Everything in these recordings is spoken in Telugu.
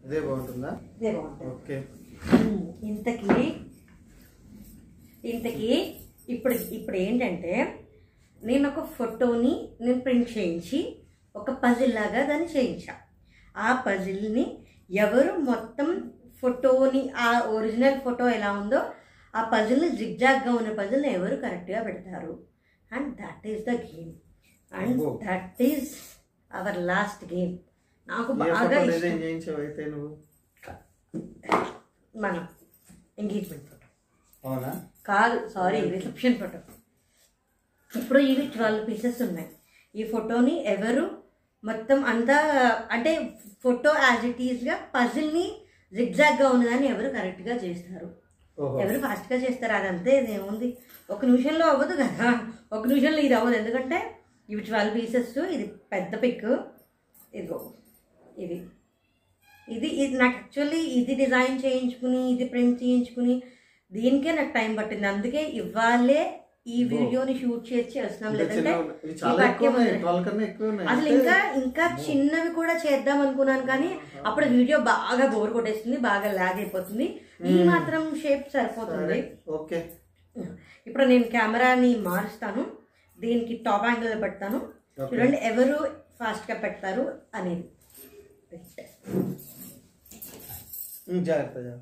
ఇదే బాగుంటుందా ఇదే బాగుంటుంది ఓకే ఉమ్, ఇంతకీ ఇంతకీ ఇప్పుడు ఇప్పుడు ఏంటంటే నేను ఒక ఫోటోని నేను ప్రింట్ చేయించి ఒక పజిల్ లాగా దాన్ని చేయించా ఆ పజిల్ని ఎవరు మొత్తం ఫోటోని ఆ ఒరిజినల్ ఫోటో ఎలా ఉందో ఆ పజిల్ని జిగ్జాగ్గా ఉన్న పజిల్ని ఎవరు కరెక్ట్గా పెడతారు and that is the game and అబ్బో. That is our last game నాకు ఏ బాగా ఫోటో ఇష్టం డిజైన్ చేయించావు అయితే నువ్వు మనం ఎంగేజ్మెంట్ ఫోటో అవునా కాదు సారీ రిసెప్షన్ ఫోటో ఇప్పుడు ఇవి ట్వెల్వ్ పీసెస్ ఉన్నాయి ఈ ఫోటోని ఎవరు మొత్తం అంతా అంటే ఫోటో యాజ్ ఇట్ ఈస్గా పజిల్ని జిగ్జాగ్గా ఉన్నదాన్ని ఎవరు కరెక్ట్గా చేస్తారు ఓహో ఎవరు ఫాస్ట్గా చేస్తారు అదంతే ఇదేముంది ఒక నిమిషంలో అవ్వదు కదా ఒక నిమిషంలో ఇది అవ్వదు ఎందుకంటే ఇవి ట్వెల్వ్ పీసెస్ ఇది పెద్ద పిక్ ఇదిగో ఇది ఇది ఇది నాకు యాక్చువల్లీ ఇది డిజైన్ చేయించుకుని ఇది ప్రింట్ చేయించుకుని దీనికే నాకు టైం పట్టింది అందుకే ఇవాళే ఈ ఓ. వీడియోని షూట్ చేసి చేస్తున్నాం ఇంత లేదంటే చిన్నగా ఉన్నాయి. ఇవి చాలా ఇవి ఎక్కువ ఉన్నాయి ఉన్నాయి. ట్వెల్వ్ కన్నా ఎక్కువ ఉన్నాయి అసలు అంటే- ఇంకా ఇంకా చిన్నవి కూడా చేద్దాం అనుకున్నాను కానీ అప్పుడు వీడియో బాగా బోర్ కొట్టేస్తుంది బాగా లాగ్ అయిపోతుంది ఈ మ్మ్. మాత్రం షేప్ సరిపోతుంది సరే ఓకే ఇప్పుడు నేను కెమెరాని మారుస్తాను దీనికి టాప్ యాంగిల్ పెడతాను ఓకే. చూడండి ఎవరు ఫాస్ట్గా పెడతారు అనేది ఉమ్, జాగ్రత్త జాగ్రత్త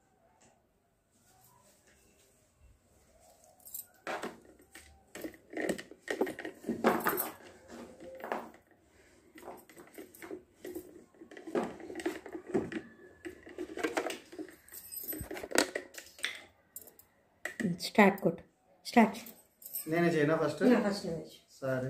స్టార్ట్ కొట్టు స్టార్ట్ నేనే చేయనా ఫస్ట్ ఫస్ట్ నుంచి సరే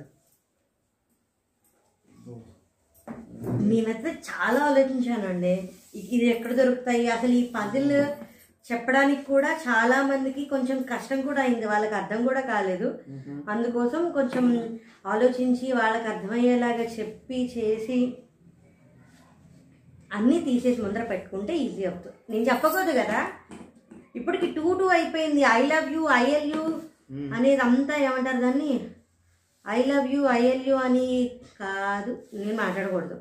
నేనైతే చాలా ఆలోచించానండి ఇ- ఇది ఎక్కడ దొరుకుతాయి అసలు ఈ పజిల్ చెప్పడానికి కూడా చాలా మందికి కొంచెం కష్టం కూడా అయింది వాళ్ళకి అర్థం కూడా కాలేదు మ్మ్. అందుకోసం కొంచెం ఆలోచించి వాళ్ళకి అర్థమయ్యేలాగా చెప్పి చేసి అన్నీ తీసేసి ముందర పెట్టుకుంటే ఈజీ అవుతుంది నేను చెప్పకూడదు కదా ఇప్పటికి టూ టూ అయిపోయింది I love you I L you మ్మ్. అనేది అంతా ఏమంటారు దాన్ని I love you I L you అని కాదు నేను మాట్లాడకూడదు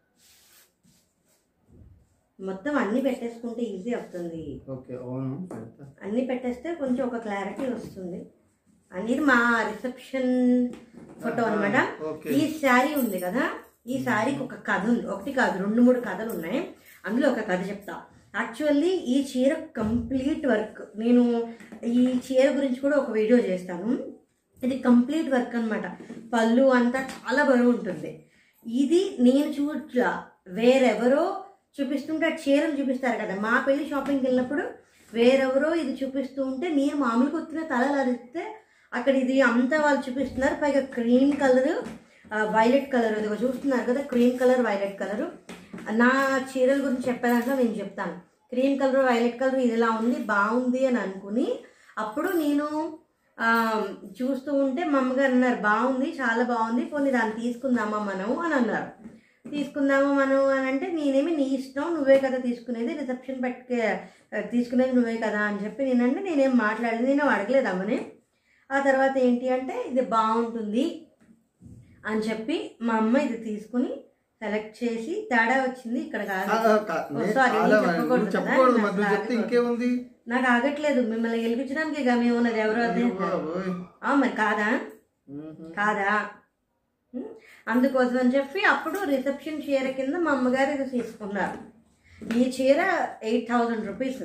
మొత్తం అన్నీ పెట్టేసుకుంటే ఈజీ అవుతుంది ఓకే అవును పెడతా అన్నీ పెట్టేస్తే కొంచెం ఒక క్లారిటీ వస్తుంది అనేది మా రిసెప్షన్ ఫోటో అనమాట ఓకే. ఈ శారీ ఉంది కదా ఈ శారీకి ఒక కథ ఉంది ఒకటి కాదు రెండు మూడు కథలు ఉన్నాయి అందులో ఒక కథ చెప్తా యాక్చువల్లీ ఈ చీర కంప్లీట్ వర్క్ నేను ఈ చీర గురించి కూడా ఒక వీడియో చేస్తాను ఇది కంప్లీట్ వర్క్ అన్నమాట పళ్ళు అంతా చాలా బరువు ఉంటుంది ఇది నేను చూట్లా వేరెవరో చూపిస్తుంటే ఆ చీరలు చూపిస్తారు కదా మా పెళ్లి షాపింగ్కి వెళ్ళినప్పుడు వేరెవరో ఇది చూపిస్తూ ఉంటే నేను మామూలుగా వచ్చిన తలలు అరిస్తే అక్కడ ఇది అంతా వాళ్ళు చూపిస్తున్నారు పైగా క్రీమ్ కలర్ వైలెట్ కలర్ ఇదిగో చూస్తున్నారు కదా క్రీమ్ కలర్ వైలెట్ కలర్ నా చీరల గురించి చెప్పేదాంట్లో నేను చెప్తాను క్రీమ్ కలర్ వైలెట్ కలర్ ఇది ఇలా ఉంది బాగుంది అని అనుకుని అప్పుడు నేను ఆ, చూస్తూ ఉంటే మా అమ్మగారు అన్నారు బాగుంది చాలా బాగుంది పోనీ దాన్ని తీసుకుందామా మనం అని అన్నారు తీసుకుందామా మనం అని అంటే నేనేమి నీ ఇష్టం నువ్వే కదా తీసుకునేది రిసెప్షన్ పెట్టుకే తీసుకునేది నువ్వే కదా అని చెప్పి నేనంటే నేనేం మాట్లాడలేదు నేను అడగలేదు అమ్మని ఆ తర్వాత ఏంటి అంటే ఇది బాగుంటుంది అని చెప్పి మా అమ్మ ఇది తీసుకుని సెలెక్ట్ చేసి తేడా వచ్చింది ఇక్కడ కాదు ఆ, ఆ, కా- ఓ, నే- sorry, చాలా నేను చెప్పకూడదు నువ్వు కదా, చెప్పకూడదు నాకు మరి నువ్వు చెప్తే రాదు. ఇంకేముంది నాకు ఆగట్లేదు మిమ్మల్ని గెలిపించడానికి ఇక మేము ఉన్నది ఎవరో అదే అయ్యో బాబోయ్. ఆ, మరి కాదా మ్మ్. కాదా ఉం? అందుకోసం అని చెప్పి అప్పుడు రిసెప్షన్ చీర కింద మా అమ్మగారు ఇది తీసుకున్నారు ఈ చీర ఎయిట్ థౌజండ్ రూపీస్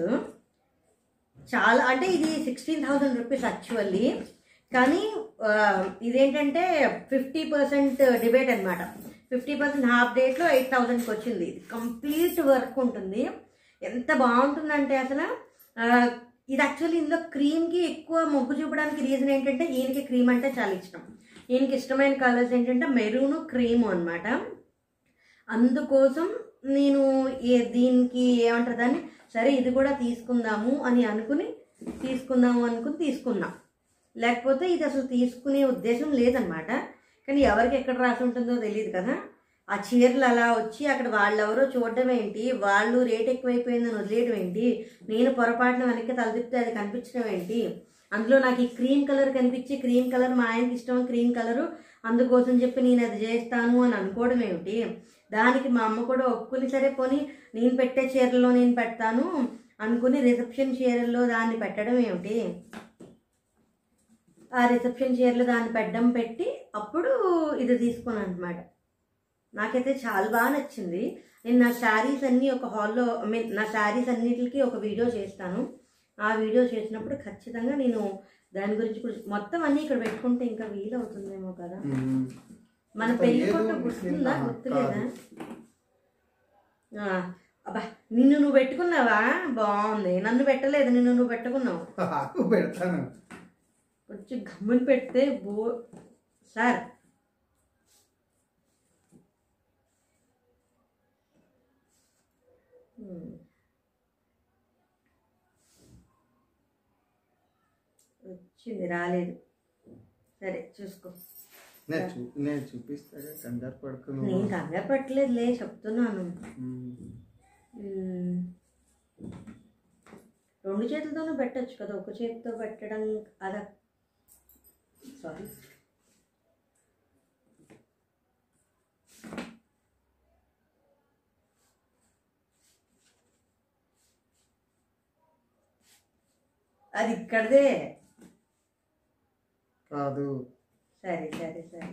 చాలా అంటే ఇది సిక్స్టీన్ థౌజండ్ రూపీస్ యాక్చువల్లీ కానీ ఆ, ఇదేంటంటే ఫిఫ్టీ పర్సెంట్ డిబేట్ అనమాట ఫిఫ్టీ పర్సెంట్ హాఫ్ డేట్లో ఎయిట్ థౌజండ్కి వచ్చింది ఇది కంప్లీట్ వర్క్ ఉంటుంది ఎంత బాగుంటుందంటే అసలు ఆ, ఇది యాక్చువల్లీ ఇందులో క్రీమ్కి ఎక్కువ మొగ్గు చూపడానికి రీజన్ ఏంటంటే ఈయనకి క్రీమ్ అంటే చాలా ఇష్టం ఈయనకి ఇష్టమైన కలర్స్ ఏంటంటే మెరూను క్రీము అన్నమాట అందుకోసం నేను ఏ దీనికి ఏమంటారు దాన్ని సరే ఇది కూడా తీసుకుందాము అని అనుకుని తీసుకుందాము అనుకుని తీసుకున్నా లేకపోతే ఇది అసలు తీసుకునే ఉద్దేశం లేదనమాట కానీ ఎవరికి ఎక్కడ రాసి ఉంటుందో తెలియదు కదా ఆ చీరలు అలా వచ్చి అక్కడ వాళ్ళెవరో చూడడం ఏంటి వాళ్ళు రేట్ ఎక్కువైపోయిందని వదిలేయడం ఏంటి నేను పొరపాటున వెనక్కి తలదిప్తే అది కనిపించడం ఏంటి అందులో నాకు ఈ క్రీమ్ కలర్ కనిపించి క్రీమ్ కలర్ మా ఆయనకి ఇష్టం క్రీమ్ కలరు అందుకోసం చెప్పి నేను అది చేస్తాను అని అనుకోవడం ఏమిటి దానికి మా అమ్మ కూడా ఒప్పుకుని సరే పోనీ నేను పెట్టే చీరలో నేను పెడతాను అనుకుని రిసెప్షన్ చీరల్లో దాన్ని పెట్టడం ఏమిటి ఆ రిసెప్షన్ చీరలో దాన్ని పెట్టడం పెట్టి అప్పుడు ఇది తీసుకున్నాను అనమాట నాకైతే చాలా బాగా నచ్చింది నేను నా శారీస్ అన్నీ ఒక హాల్లో ఐ మీన్ నా శారీస్ అన్నిటికి ఒక వీడియో చేస్తాను ఆ వీడియో చేసినప్పుడు ఖచ్చితంగా నేను దాని గురించి కూడా మొత్తం అన్నీ ఇక్కడ పెట్టుకుంటే ఇంకా వీలు అవుతుందేమో కదా ఉమ్. మన ఇంకా పెళ్లి ఏదో ఫోటో ఒకటి గుర్తుందా తిన్నా, గుర్తులేదా కాదు. ఆ, అబ్బా నిన్ను నువ్వు పెట్టుకున్నావా బాగుంది నన్ను పెట్టలేదు నిన్ను నువ్వు పెట్టుకున్నావు ఆకు పెడతాను కొంచెం గమ్ముని పెడితే బో సార్ హ్మ్. వచ్చింది రాలేదు సరే చూసుకో నేను చూ నేను చూపిస్తాగా కంగారు పడుకును నేను కంగారు పట్టలేదులే చెప్తున్నాను ఉమ్. మ్మ్. రెండు చేతులతోనూ పెట్టచ్చు కదా ఒక చేతితో పెట్టడం అదా సారీ అది ఇక్కడదే కాదు సరే సరే సరే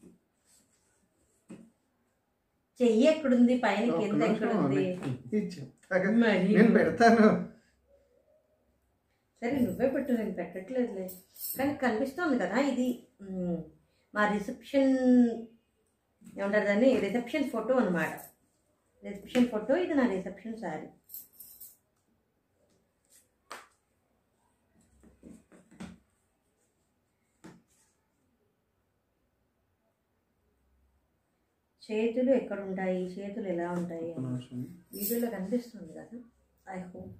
చెయ్యి ఎక్కడుంది పైన ఒక్క కింద నిమిషం ఎక్కడుంది ఇది చెప్తాగా మరి నేను పెడతాను సరే నువ్వే పెట్టు నేను పెట్టట్లేదులే కానీ కనిపిస్తోంది కదా ఇది మ్, మా రిసెప్షన్ ఏమంటారు దాన్ని రిసెప్షన్ ఫోటో అనమాట రిసెప్షన్ ఫోటో ఇది నా రిసెప్షన్ శారీ చేతులు ఎక్కడ ఉంటాయి చేతులు ఎలా ఉంటాయి ఒక్క నిమిషం వీడియోలో కనిపిస్తుంది కదా ఐ హోప్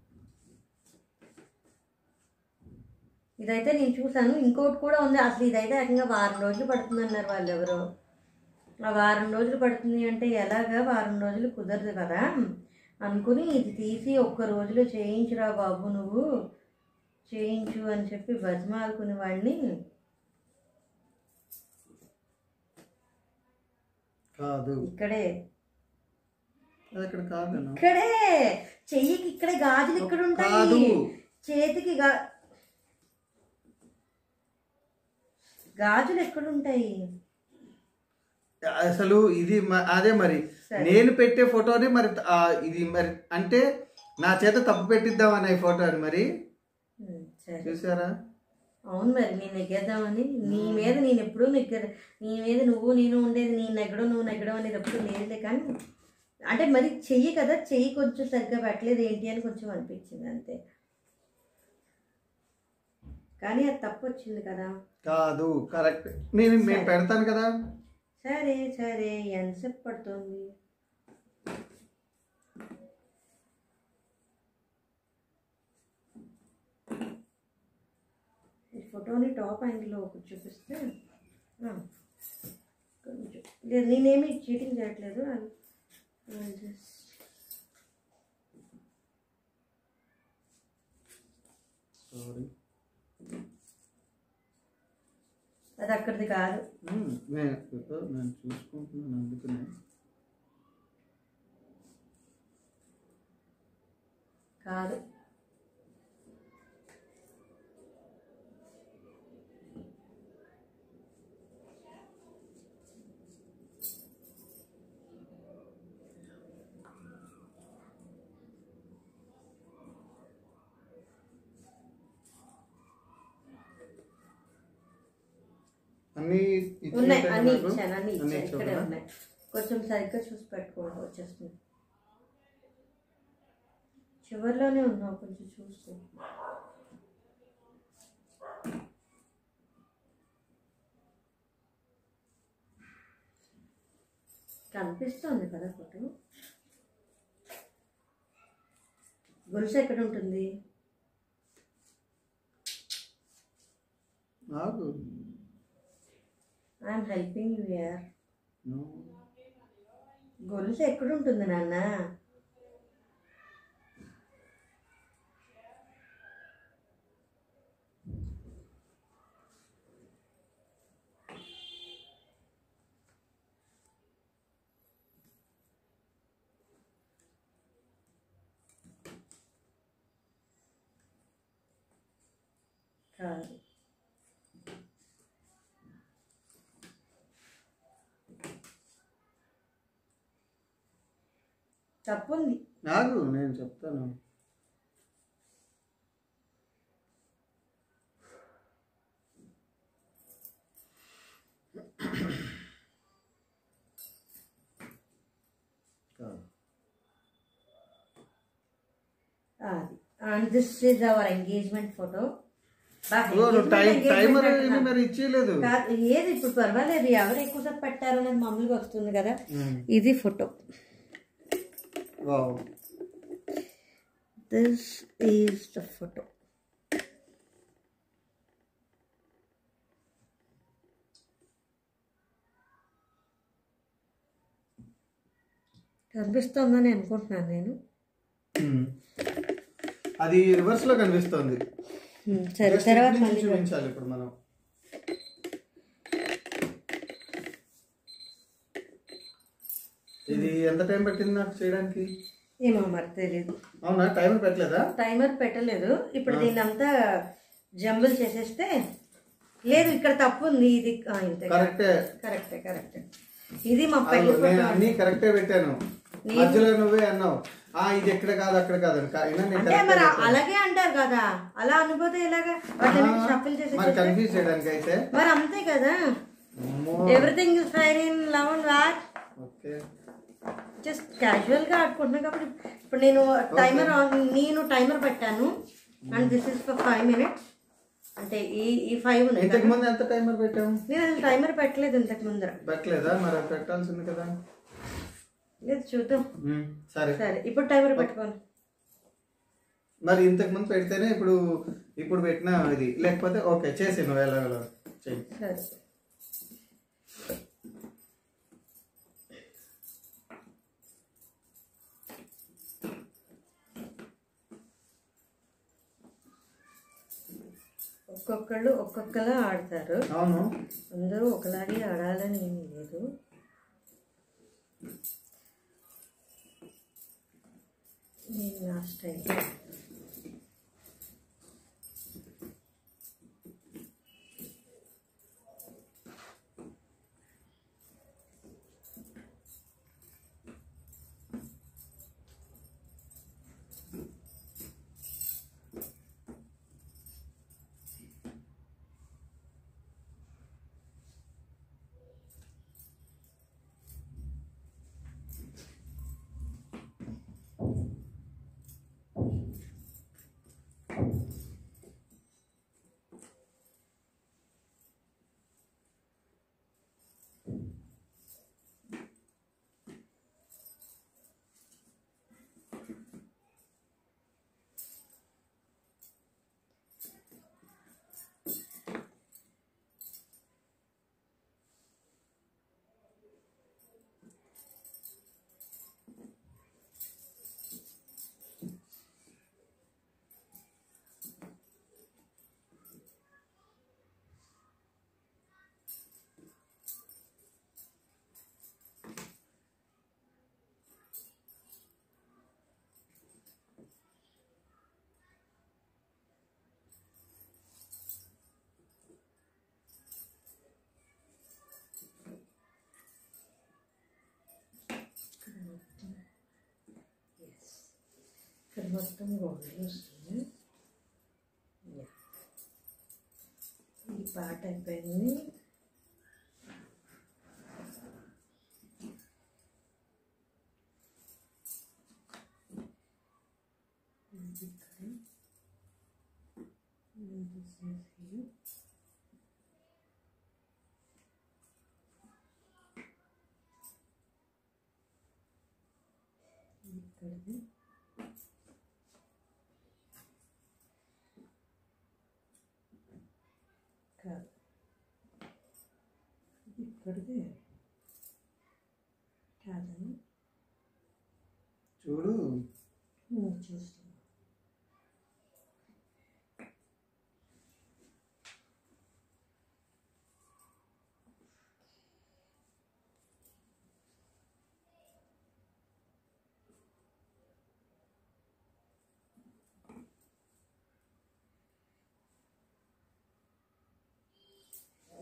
ఇదైతే నేను చూసాను ఇంకోటి కూడా ఉంది అసలు ఇదైతే ఏకంగా వారం రోజులు పడుతుంది అన్నారు వాళ్ళు ఎవరో ఆ వారం రోజులు పడుతుంది అంటే ఎలాగా వారం రోజులు కుదరదు కదా అనుకుని ఇది తీసి ఒక్క రోజులో చేయించురా బాబు నువ్వు చేయించు అని చెప్పి బతిమాలుకుని వాడిని కాదు ఇక్కడే అది ఇక్కడ కాదన్నా ఇక్కడే చెయ్యికి ఇక్కడే గాజులు ఇక్కడ కాదు ఉంటాయి చేతికి గా గాజులు ఎక్కడుంటాయి అసలు ఇది మ- అదే మరి సరే. నేను పెట్టే ఫోటోని మరి ఆ, ఇది మరి అంటే నా చేత తప్పు పెట్టిద్దాం అనే ఫోటోని మరి ఉమ్, సరే చూసారా అవును మరి నేను నెగ్గేద్దామని నీ మీద నేను ఎప్పుడూ నెగ్గ నీ మీద నువ్వు నేను ఉండేది నీ నెగ్గడం నువ్వు నెగ్గడం అనేది ఎప్పుడు లేదులే కానీ అంటే మరి చెయ్యి కదా చెయ్యి కొంచెం సరిగ్గా పెట్టలేదు ఏంటి అని కొంచెం అనిపించింది అంతే కానీ అది తప్పు వచ్చింది కదా కాదు కరెక్ట్ నేను నేను పెడతాను కదా సరే సరే ఎంతసేపు పడుతుంది ఈ ఫోటోని టాప్ యాంగిల్లో ఒకటి చూపిస్తే ఆ, కొంచెం లేదు నేనేమి చీటింగ్ చేయట్లేదు I- I just- సారీ అది అక్కడిది కాదు నేను నేను చూసుకుంటున్నాను అందుకనే కాదు అన్ని ఉన్నాయి ఇచ్చినట్టే అన్ని నాకు? ఇచ్చాను అన్ని అన్ని ఇచ్చాను ఇక్కడే ఇచ్చావా? ఉన్నాయి కొంచెం సరిగ్గా చూసి పెట్టుకోండి వచ్చేస్తుంది చివరిలోనే ఉన్నావు కొంచెం చూసుకో కనిపిస్తుంది కదా ఫోటో గొలుసు ఎక్కడ ఉంటుంది నాకు ఐఎమ్ హెల్పింగ్ యూ యార్ No. గొలుసు ఎక్కడ ఉంటుంది నాన్న కాదు తప్పుంది నాకు నేను చెప్తాను కాదు. అది and this is our engagement photo ఓ, నువ్వు టైం టైమర్ ఏమీ మరి ఇచ్చేయలేదు ఏది ఇప్పుడు పర్వాలేదు ఎవరు ఎక్కువసేపు పెట్టారు అనేది మామూలుగా వస్తుంది కదా ఉమ్. ఇది photo wow this is the photo కనిపిస్తుందని అనుకుంటున్నాను నేను ఉమ్. అది రివర్స్ లో కనిపిస్తుంది ఉమ్, సరే Just తర్వాత ఇటు నుంచి మళ్ళీ చూపించాలి ఇప్పుడు మనం ఇది ఎంత టైం పట్టింది నాకు చేయడానికి ఏమో మరి తెలియదు అవునా టైమర్ పెట్టలేదా టైమర్ పెట్టలేదు ఇప్పుడు దీన్ని అంతా జంబుల్ చేసేస్తే లేదు ఇక్కడ తప్పు ఉంది ఇది ఆ, ఇంతే కరెక్టే కరెక్టే కరెక్టే ఇది మా పెళ్లి అదిగో, నేను అన్ని కరెక్టే పెట్టాను మధ్యలో నువ్వే అన్నావు ఆ ఇది ఎక్కడ కాదు అక్కడ కాదు అని. కా- అయినా నేను అంటే correct మరి ఏ పెట్టాను. అలాగే అంటారు కదా అలా అనుకోతే ఎలాగా వాటిని షఫిల్ చేసి మరి కన్ఫ్యూజ్ చేయడానికి అయితే మరి అంతే కదా అమ్మో. Everything is fair in love and war okay just casual గా ఆడుకుంటున్నాను కాబట్టి ఇప్పుడు నేను టైమర్ ఆన్ నేను టైమర్ పెట్టాను and this is for five minutes అంటే ఈ ఈ ఫైవ్ ఉన్నాయి ఇంతకు ముందు ఎంత టైమర్ పెట్టాము నేను అసలు టైమర్ పెట్టలేదు ఇంతకు ముందర పెట్టలేదా మరి అది పెట్టాల్సింది కదా లేదు చూద్దాం ఉమ్, సరే సరే ఇప్పుడు టైమర్ పెట్టుకోను మరి ఇంతకు ముందు పెడితేనే ఇప్పుడు ఇప్పుడు పెట్టిన ఇది లేకపోతే ఓకే చేసి నువ్వు ఎలా ఎలా చెయ్యి సరే ఒక్కొక్కళ్ళు ఒక్కొక్కలా ఆడతారు అవును అందరూ ఒకలాగే ఆడాలని ఏమీ లేదు నేను నా స్టైల్ ఇక్కడ మొత్తం గోల్డ్ వస్తుంది Yeah. ఈ పాట అయిపోయింది ఇది ఇక్కడ. And this is here. ఇక్కడిది కాదు ఇక్కడిది కాదని చూడు నేను చూస్తాను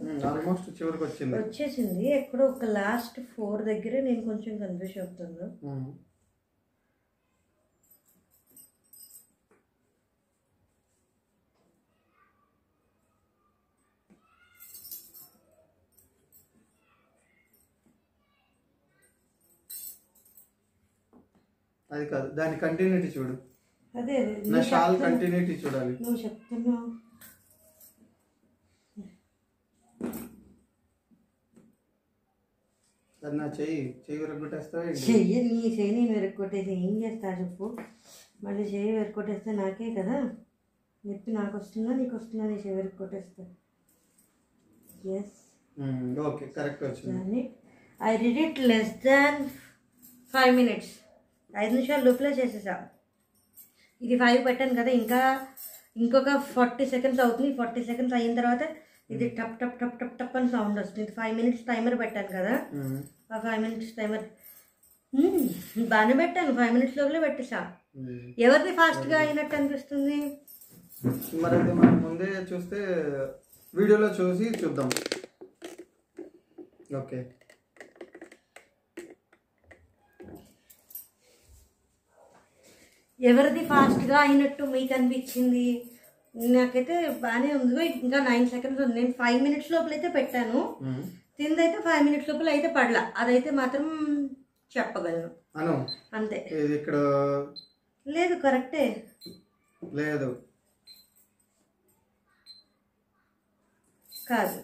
ఆల్మోస్ట్ చివరికి వచ్చింది వచ్చేసింది ఎక్కడో ఒక లాస్ట్ ఫోర్ దగ్గరే నేను కొంచెం కన్ఫ్యూజ్ అవుతున్నాను ఉమ్. అది కాదు దాని కంటిన్యూటీ చూడు అదే అదే నా నువ్వు షాల్ చెప్తున్నా- కంటిన్యూటీ చూడాలి నువ్వు చెప్తున్నావు అది నా చెయ్యి చెయ్యి విరగొట్టేస్తావా ఏంటి? చెయ్యి నీ చెయ్యి నేను వెరక్కొట్టేసి ఏం చేస్తా చెప్పు మళ్ళీ చెయ్యి వెరక్కొట్టేస్తే నాకే కదా నొప్పి నాకు వస్తుందా నీకు వస్తుందా నీ చెయ్యి వెరక్కొట్టేస్తా ఎస్ ఉమ్, ఓకే కరెక్ట్ వచ్చింది దాన్ని I did it less than five minutes ఐదు నిమిషాలు లోపలే చేసేసా ఇది ఫైవ్ పెట్టాను కదా ఇంకా ఇంకొక ఫార్టీ సెకండ్స్ అవుతుంది ఫార్టీ సెకండ్స్ అయిన తర్వాత ఇది టప్ టప్ టప్ టప్ టప్ అని సౌండ్ వస్తుంది ఫైవ్ మినిట్స్ టైమర్ పెట్టాను కదా ఉమ్, ఆ ఫైవ్ మినిట్స్ టైమర్ బాగానే పెట్టాను ఫైవ్ మినిట్స్ లోపలే పెట్టేసా ఉమ్. ఎవరిది ఫాస్ట్గా అయినట్టు అనిపిస్తుంది మరి అది మనం ముందే చూస్తే వీడియోలో చూసి చూద్దాం ఓకే ఎవరిది ఫాస్ట్గా అయినట్టు మీకు అనిపించింది నాకైతే బాగానే ఉంది ఇంకా నైన్ సెకండ్స్ ఉంది నేను ఫైవ్ మినిట్స్ లోపలైతే పెట్టాను ఉమ్. తిందైతే ఫైవ్ మినిట్స్ లోపల అయితే పడలా అదైతే మాత్రం చెప్పగలను అను అంతే ఇది ఇక్కడ లేదు కరెక్టే లేదు కాదు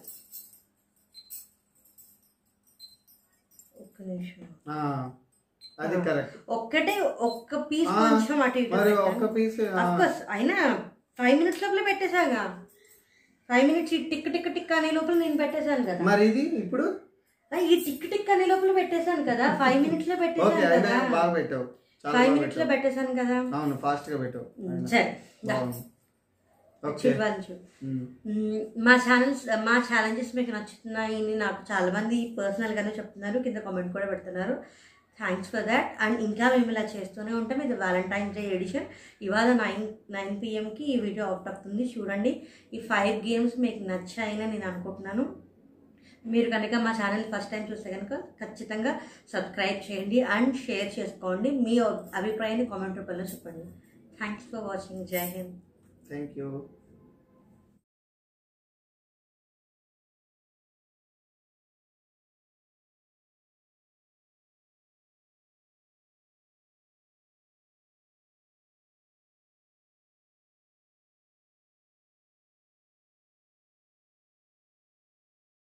ఒక్క నిమిషం ఆ, అది కరెక్ట్ ఒక్కటే ఒక్క పీస్ ఆ, కొంచెం అటు ఇటు మరి పెట్టాను. ఒక్క పీస్ Of course, అయినా ఫైవ్ మినిట్స్ లోపల పెట్టేశాగా ఫైవ్ మినిట్స్ ఈ టిక్ టిక్ టిక్ అనే లోపల నేను పెట్టేశాను కదా మరి ఇది ఇప్పుడు ఆ, ఈ టిక్ టిక్ అనే లోపల పెట్టేశాను కదా ఫైవ్ మినిట్స్ లో ఓకే పెట్టేశాను అయినా కదా బాగా పెట్టావు చాలా ఫైవ్ బాగా మినిట్స్ లో పెట్టావు పెట్టేశాను కదా అవును ఫాస్ట్ గా పెట్టావు అయినా. సరే దా. బాగుంది ఓకే చూడాలి చూడు మ్మ్, మా ఛానల్స్ మా ఛాలెంజెస్ మీకు నచ్చుతున్నాయని నాకు చాలా మంది పర్సనల్ గానే చెప్తున్నారు కింద కామెంట్ కూడా పెడుతున్నారు థ్యాంక్స్ ఫర్ దాట్ అండ్ ఇంకా మేము ఇలా చేస్తూనే ఉంటాం ఇది వ్యాలంటైన్స్ డే ఎడిషన్ ఇవాళ నైన్ నైన్ పిఎంకి ఈ వీడియో అవుట్ అవుతుంది చూడండి ఈ ఫైవ్ గేమ్స్ మీకు నచ్చాయని నేను అనుకుంటున్నాను మీరు కనుక మా ఛానల్ ఫస్ట్ టైం చూస్తే కనుక ఖచ్చితంగా సబ్స్క్రైబ్ చేయండి అండ్ షేర్ చేసుకోండి మీ అభిప్రాయాన్ని కామెంట్ రూపంలో చెప్పండి థ్యాంక్స్ ఫర్ వాచింగ్ జై హింద్ థ్యాంక్ యూ